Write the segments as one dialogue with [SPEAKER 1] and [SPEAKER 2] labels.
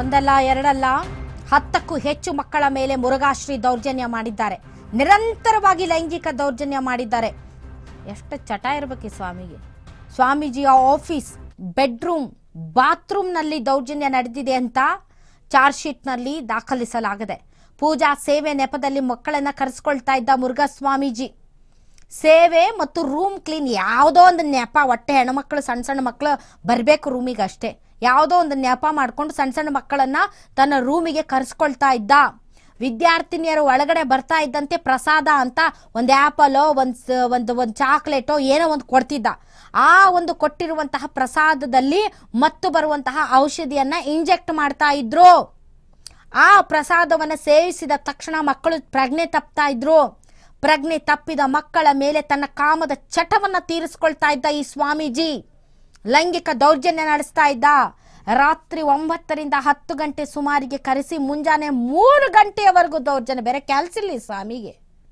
[SPEAKER 1] ಒಂದಲ್ಲ ಎರಡಲ್ಲ ಹತ್ತಕ್ಕೂ ಹೆಚ್ಚು ಮಕ್ಕಳ ಮೇಲೆ ಮುರುಘಾಶ್ರೀ ದೌರ್ಜನ್ಯ ಮಾಡಿದ್ದಾರೆ ನಿರಂತರವಾಗಿ ಲೈಂಗಿಕ ದೌರ್ಜನ್ಯ ಮಾಡಿದ್ದಾರೆ ಎಷ್ಟು ಚಟ ಇರ್ಬೇಕು ಈ ಸ್ವಾಮಿಗೆ ಸ್ವಾಮೀಜಿಯ ಆಫೀಸ್ ಬೆಡ್ರೂಮ್ ಬಾತ್ರೂಮ್ನಲ್ಲಿ ದೌರ್ಜನ್ಯ ನಡೆದಿದೆ ಅಂತ ಚಾರ್ಜ್ ಶೀಟ್ನಲ್ಲಿ ದಾಖಲಿಸಲಾಗಿದೆ ಪೂಜಾ ಸೇವೆ ನೆಪದಲ್ಲಿ ಮಕ್ಕಳನ್ನ ಕರೆಸ್ಕೊಳ್ತಾ ಇದ್ದ ಮುರುಘಾ ಸ್ವಾಮೀಜಿ ಸೇವೆ ಮತ್ತು ರೂಮ್ ಕ್ಲೀನ್ ಯಾವುದೋ ಒಂದು ನೆಪ ಹೊಟ್ಟೆ ಹೆಣ್ಮಕ್ಳು ಸಣ್ಣ ಸಣ್ಣ ಮಕ್ಕಳು ಬರಬೇಕು ರೂಮಿಗೆ ಅಷ್ಟೇ ಯಾವುದೋ ಒಂದು ನೆಪ ಮಾಡ್ಕೊಂಡು ಸಣ್ಣ ಸಣ್ಣ ಮಕ್ಕಳನ್ನ ತನ್ನ ರೂಮಿಗೆ ಕರೆಸ್ಕೊಳ್ತಾ ಇದ್ದ ವಿದ್ಯಾರ್ಥಿನಿಯರು ಒಳಗಡೆ ಬರ್ತಾ ಇದ್ದಂತೆ ಪ್ರಸಾದ ಅಂತ ಒಂದು ಆ್ಯಪಲೋ ಒಂದು ಒಂದು ಒಂದು ಚಾಕ್ಲೇಟೋ ಏನೋ ಒಂದು ಕೊಡ್ತಿದ್ದ ಆ ಒಂದು ಕೊಟ್ಟಿರುವಂತಹ ಪ್ರಸಾದದಲ್ಲಿ ಮತ್ತು ಬರುವಂತಹ ಔಷಧಿಯನ್ನ ಇಂಜೆಕ್ಟ್ ಮಾಡ್ತಾ ಇದ್ರು ಆ ಪ್ರಸಾದವನ್ನು ಸೇವಿಸಿದ ತಕ್ಷಣ ಮಕ್ಕಳು ಪ್ರಜ್ಞೆ ತಪ್ತಾ ಇದ್ರು ಪ್ರಜ್ಞೆ ತಪ್ಪಿದ ಮಕ್ಕಳ ಮೇಲೆ ತನ್ನ ಕಾಮದ ಚಟವನ್ನ ತೀರಿಸ್ಕೊಳ್ತಾ ಇದ್ದ ಈ ಸ್ವಾಮೀಜಿ ಲೈಂಗಿಕ ದೌರ್ಜನ್ಯ ನಡೆಸ್ತಾ ಇದ್ದ ರಾತ್ರಿ ಒಂಬತ್ತರಿಂದ ಹತ್ತು ಗಂಟೆ ಸುಮಾರಿಗೆ ಕರೆಸಿ ಮುಂಜಾನೆ ಮೂರು ಗಂಟೆಯವರೆಗೂ ದೌರ್ಜನ್ಯ ಬೇರೆ ಕೆಲ್ಸ ಇಲ್ಲ ಈ ಸ್ವಾಮಿಗೆ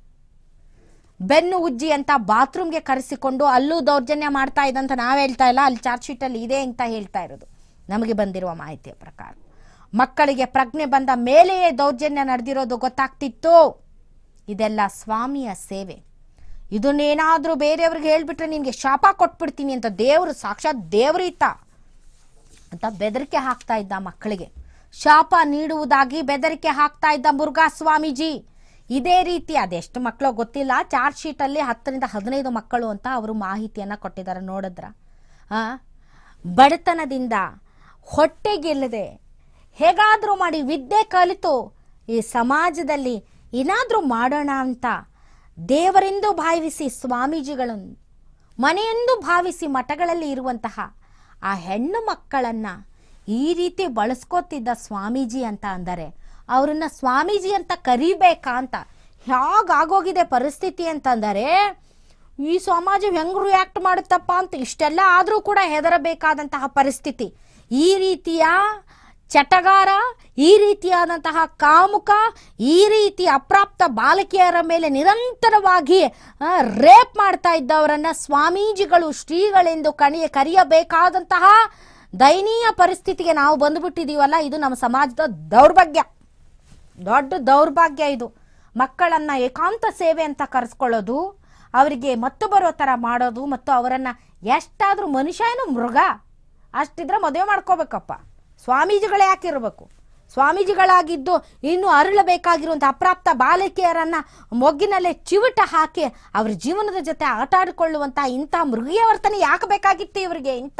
[SPEAKER 1] ಬೆನ್ನು ಉಜ್ಜಿ ಅಂತ ಬಾತ್ರೂಮ್ಗೆ ಕರೆಸಿಕೊಂಡು ಅಲ್ಲೂ ದೌರ್ಜನ್ಯ ಮಾಡ್ತಾ ಇದ್ದಂತ ನಾವ್ ಹೇಳ್ತಾ ಇಲ್ಲ ಅಲ್ಲಿ ಚಾರ್ಜ್ ಶೀಟಲ್ಲಿ ಇದೆ ಅಂತ ಹೇಳ್ತಾ ಇರೋದು ನಮಗೆ ಬಂದಿರುವ ಮಾಹಿತಿಯ ಪ್ರಕಾರ ಮಕ್ಕಳಿಗೆ ಪ್ರಜ್ಞೆ ಬಂದ ಮೇಲೆಯೇ ದೌರ್ಜನ್ಯ ನಡೆದಿರೋದು ಗೊತ್ತಾಗ್ತಿತ್ತು ಇದೆಲ್ಲ ಸ್ವಾಮಿಯ ಸೇವೆ ಇದನ್ನೇನಾದ್ರೂ ಬೇರೆಯವ್ರಿಗೆ ಹೇಳ್ಬಿಟ್ರೆ ನಿನ್ಗೆ ಶಾಪ ಕೊಟ್ಬಿಡ್ತೀನಿ ಅಂತ ದೇವರು ಸಾಕ್ಷಾತ್ ದೇವರೀತ ಅಂತ ಬೆದರಿಕೆ ಹಾಕ್ತಾ ಇದ್ದ ಮಕ್ಕಳಿಗೆ ಶಾಪ ನೀಡುವುದಾಗಿ ಬೆದರಿಕೆ ಹಾಕ್ತಾ ಇದ್ದ ಮುರುಘಾ ಸ್ವಾಮೀಜಿ ಇದೇ ರೀತಿ ಅದೆಷ್ಟು ಮಕ್ಕಳು ಗೊತ್ತಿಲ್ಲ ಚಾರ್ಜ್ ಶೀಟಲ್ಲಿ ಹತ್ತರಿಂದ ಹದಿನೈದು ಮಕ್ಕಳು ಅಂತ ಅವರು ಮಾಹಿತಿಯನ್ನ ಕೊಟ್ಟಿದ್ದಾರೆ ನೋಡಿದ್ರ ಆ ಬಡತನದಿಂದ ಹೊಟ್ಟೆಗೆಲ್ಲದೆ ಹೇಗಾದರೂ ಮಾಡಿ ವಿದ್ಯೆ ಕಲಿತು ಈ ಸಮಾಜದಲ್ಲಿ ಏನಾದರೂ ಮಾಡೋಣ ಅಂತ ದೇವರೆಂದು ಭಾವಿಸಿ ಸ್ವಾಮೀಜಿಗಳನ್ನು ಮನೆಯೆಂದು ಭಾವಿಸಿ ಮಠಗಳಲ್ಲಿ ಇರುವಂತಹ ಆ ಹೆಣ್ಣು ಮಕ್ಕಳನ್ನ ಈ ರೀತಿ ಬಳಸ್ಕೋತಿದ್ದ ಸ್ವಾಮೀಜಿ ಅಂತ ಅಂದರೆ ಅವರನ್ನ ಸ್ವಾಮೀಜಿ ಅಂತ ಕರಿಬೇಕಾ ಅಂತ ಹೇಗಾಗೋಗಿದೆ ಪರಿಸ್ಥಿತಿ ಅಂತಂದರೆ ಈ ಸಮಾಜ ಹೆಂಗ್ ರಿಯಾಕ್ಟ್ ಮಾಡುತ್ತಪ್ಪ ಅಂತ ಇಷ್ಟೆಲ್ಲ ಆದರೂ ಕೂಡ ಹೆದರಬೇಕಾದಂತಹ ಪರಿಸ್ಥಿತಿ ಈ ರೀತಿಯ ಚಟಗಾರ ಈ ರೀತಿಯಾದಂತಹ ಕಾಮುಕ ಈ ರೀತಿ ಅಪ್ರಾಪ್ತ ಬಾಲಕಿಯರ ಮೇಲೆ ನಿರಂತರವಾಗಿ ಆ, ರೇಪ್ ಮಾಡ್ತಾ ಇದ್ದವರನ್ನ ಸ್ವಾಮೀಜಿಗಳು ಶ್ರೀಗಳೆಂದು ಕಣಿಯ ಕರೆಯಬೇಕಾದಂತಹ ದಯನೀಯ ಪರಿಸ್ಥಿತಿಗೆ ನಾವು ಬಂದುಬಿಟ್ಟಿದೀವಲ್ಲ ಇದು ನಮ್ಮ ಸಮಾಜದ ದೌರ್ಭಾಗ್ಯ ದೊಡ್ಡ ದೌರ್ಭಾಗ್ಯ ಇದು ಮಕ್ಕಳನ್ನ ಏಕಾಂತ ಸೇವೆ ಅಂತ ಕರೆಸ್ಕೊಳ್ಳೋದು ಅವರಿಗೆ ಮತ್ತು ಬರೋ ಥರ ಮಾಡೋದು ಮತ್ತು ಅವರನ್ನ ಎಷ್ಟಾದ್ರೂ ಮನುಷ್ಯ ಏನು ಮೃಗ ಅಷ್ಟಿದ್ರೆ ಮದುವೆ ಮಾಡ್ಕೋಬೇಕಪ್ಪ ಸ್ವಾಮೀಜಿಗಳೇ ಯಾಕಿರ್ಬೇಕು ಸ್ವಾಮೀಜಿಗಳಾಗಿದ್ದು ಇನ್ನು ಅರಳಬೇಕಾಗಿರುವಂಥ ಅಪ್ರಾಪ್ತ ಬಾಲಕಿಯರನ್ನ ಮೊಗ್ಗಿನಲ್ಲೇ ಚಿವುಟ ಹಾಕಿ ಅವ್ರ ಜೀವನದ ಜೊತೆ ಆಟ ಆಡಿಕೊಳ್ಳುವಂಥ ಇಂಥ ಮೃಗೀಯ ವರ್ತನೆ ಯಾಕೆ ಬೇಕಾಗಿತ್ತು ಇವರಿಗೆ ಇಂಥ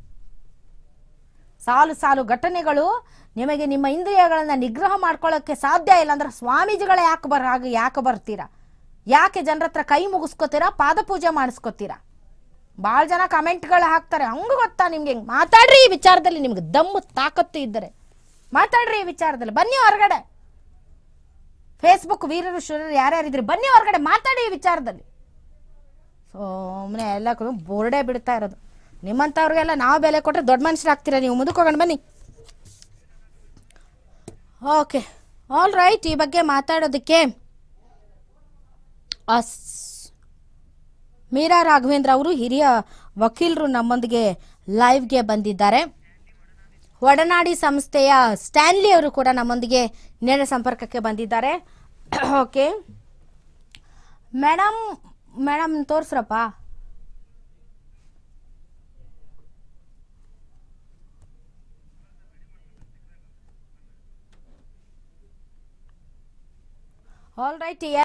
[SPEAKER 1] ಸಾಲು ಸಾಲು ಘಟನೆಗಳು ನಿಮಗೆ ನಿಮ್ಮ ಇಂದ್ರಿಯಗಳನ್ನ ನಿಗ್ರಹ ಮಾಡ್ಕೊಳ್ಳೋಕೆ ಸಾಧ್ಯ ಇಲ್ಲ ಅಂದ್ರೆ ಸ್ವಾಮೀಜಿಗಳೇ ಯಾಕೆ ಬರ ಹಾಗೆ ಯಾಕೆ ಬರ್ತೀರಾ ಯಾಕೆ ಜನರ ಹತ್ರ ಕೈ ಮುಗಿಸ್ಕೋತೀರಾ ಪಾದ ಪೂಜೆ ಮಾಡಿಸ್ಕೋತೀರಾ ಭಾಳ ಜನ ಕಮೆಂಟ್ಗಳು ಹಾಕ್ತಾರೆ ಹಂಗ ಗೊತ್ತಾ ನಿಮ್ಗೆ ಹೆಂಗ್ ಮಾತಾಡ್ರಿ ಈ ವಿಚಾರದಲ್ಲಿ ನಿಮ್ಗೆ ದಮ್ಮು ತಾಕತ್ತು ಇದ್ದರೆ ಮಾತಾಡ್ರಿ ಈ ವಿಚಾರದಲ್ಲಿ ಬನ್ನಿ ಹೊರಗಡೆ ಫೇಸ್ಬುಕ್ ವೀರರು ಶೂರರು ಯಾರ್ಯಾರಿದ್ರಿ ಬನ್ನಿ ಹೊರಗಡೆ ಮಾತಾಡಿ ಈ ವಿಚಾರದಲ್ಲಿ ಸುಮ್ಮನೆ ಎಲ್ಲ ಬೋರ್ಡೇ ಬಿಡ್ತಾ ಇರೋದು ನಿಮ್ಮಂಥವ್ರಿಗೆಲ್ಲ ನಾವು ಬೆಲೆ ಕೊಟ್ಟರೆ ದೊಡ್ಡ ಮನುಷ್ಯರಾಗ್ತೀರಾ ನೀವು ಮುಂದಕ್ಕೆ ಹೋಗೋಣ ಬನ್ನಿ ಓಕೆ ಆಲ್ ರೈಟ್ ಈ ಬಗ್ಗೆ ಮಾತಾಡೋದಕ್ಕೆ ಅಸ್ ಮೀರಾ ರಾಘವೇಂದ್ರ ಅವರು ಹಿರಿಯ ವಕೀಲರು ನಮ್ಮೊಂದಿಗೆ ಲೈವ್ಗೆ ಬಂದಿದ್ದಾರೆ ಒಡನಾಡಿ ಸಂಸ್ಥೆಯ ಸ್ಟ್ಯಾನ್ಲಿ ಅವರು ಕೂಡ ನಮ್ಮೊಂದಿಗೆ ನೇರ ಸಂಪರ್ಕಕ್ಕೆ ಬಂದಿದ್ದಾರೆ ಓಕೆ ಮೇಡಮ್ ಮೇಡಮ್ ತೋರ್ಸ್ರಪ್ಪ ಆಲ್ ರೈಟ್